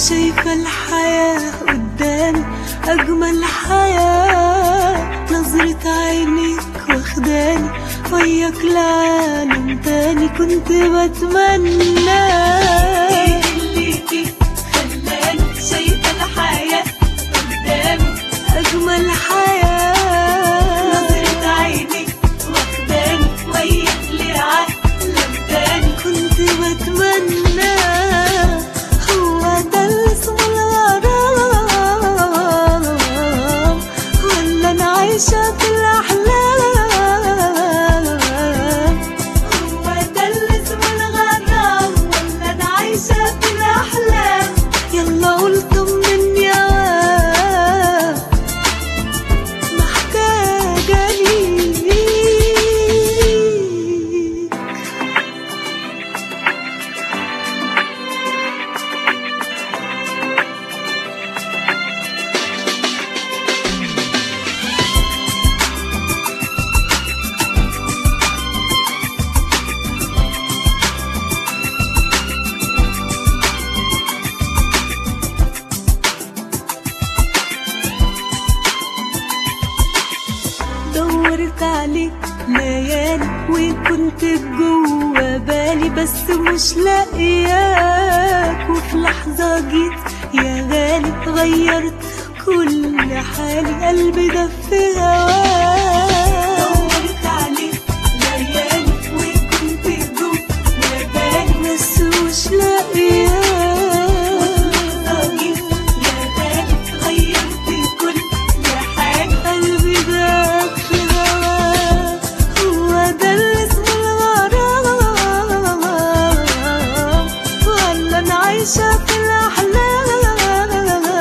شايفة الحياة قدامي أجمل حياة نظرة عينيك واخداني وياك لعالم تاني كنت بتمنى ايه اللي فيك خلاني شايفة الحياة قدامي أجمل حياة نظرة عينيك واخداني وياك لعالم تاني كنت بتمنى هو ده اللي اسمه الغرام ولا أنا عايشة في الأحلام هو ده اللي اسمه الغرام ولا انا عايشة في الأحلام يلا قول طمني يا واد محتاجة ليك دورت عليك ليالي وكنت جوا بالي بس مش لاقياك وفي لحظة جيت يا غالي غيرت كل حالي قلبي ده في هواك دورت عليك ليالي وكنت جوا يا بالي بس مش لاقياك طريق يا بالي غيرت كل حاجة قلبي داك في هواك هو ده اللي اسمه الغرام ولا انا عايشة في الأحلام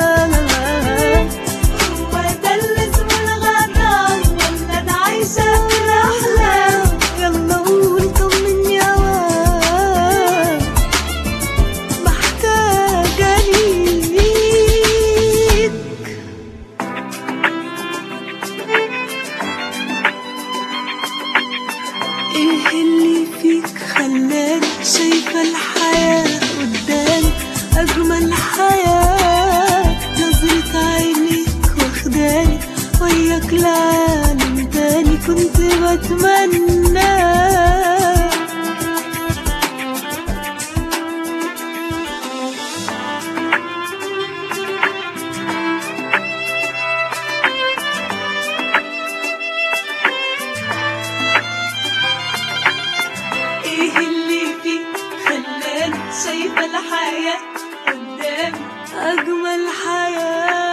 هو ده اللي اسمه الغرام ولا انا عايشة في الأحلام يلا قول طمني يا واد محتاجة ليك ايه اللي فيك خلاني شايفة الحياة قدامي أجمل حياة نظرة عينيك واخداني وياك لعالم تاني كنت بتمنى ايه اللي فيك خلاني شايفة الحياة قدامي أجمل حياة